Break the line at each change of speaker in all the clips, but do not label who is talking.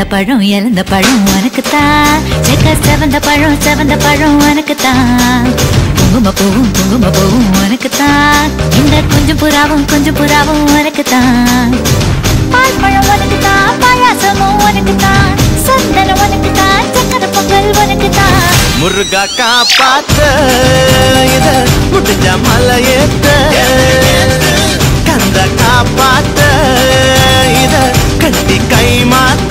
பழம் இழந்த பழம் உனக்கு தான் செக்க செவந்த பழம் செவந்த பழம் உனக்கு தான் குங்கும பூவும் குங்கும பூவும் உனக்கு தான் இந்த கொஞ்சம் புறாவும் கொஞ்சம் புறாவும் உனக்கு தான் பால் பழம் உனக்கு தான் பாயாசமும் உனக்கு தான் சந்தனம் உனக்கு தான் சக்கரை பொங்கல் உனக்கு தான்
முருகா காப்பாத்த இத முடிஞ்ச மலையேத்த கந்த காப்பாத்த இத கட்டி கை மாத்த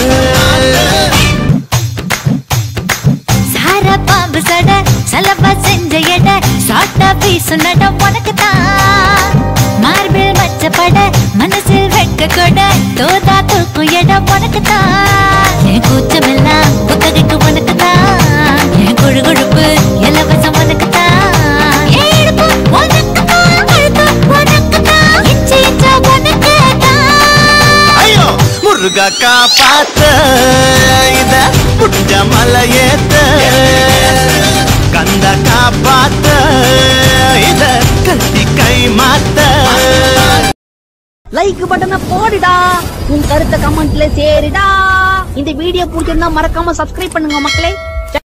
சார பாம்பு சட சலவா செஞ்ச எட சாட்டா பீசு நட உனக்கு தான் மார்பிள் மச்ச பட மனசில் வெட்க கொட தோதா தூக்கும் இடம் உனக்கு தான் என் கூச்சமெல்லாம் புத்தகைக்கு உனக்கு தான் என் கொழு கொழுப்பு இலவசம் உனக்கு தான் என் இடுப்பு உனக்கு தான் கழுத்து உனக்கு தான் இச்சி இச்சா உனக்கு தான்
ஐயோ முருகா காப்பாத்த இத முடிஞ்ச மலையேத்த கந்த காப்பாத்த இத கட்டி கை மாத்த
லைக் பட்டனை போடுடா உன் கருத்தை கமெண்ட்ல சேருடா இந்த வீடியோ பிடிச்சிருந்தா மறக்காம சப்ஸ்கிரைப் பண்ணுங்க மக்களே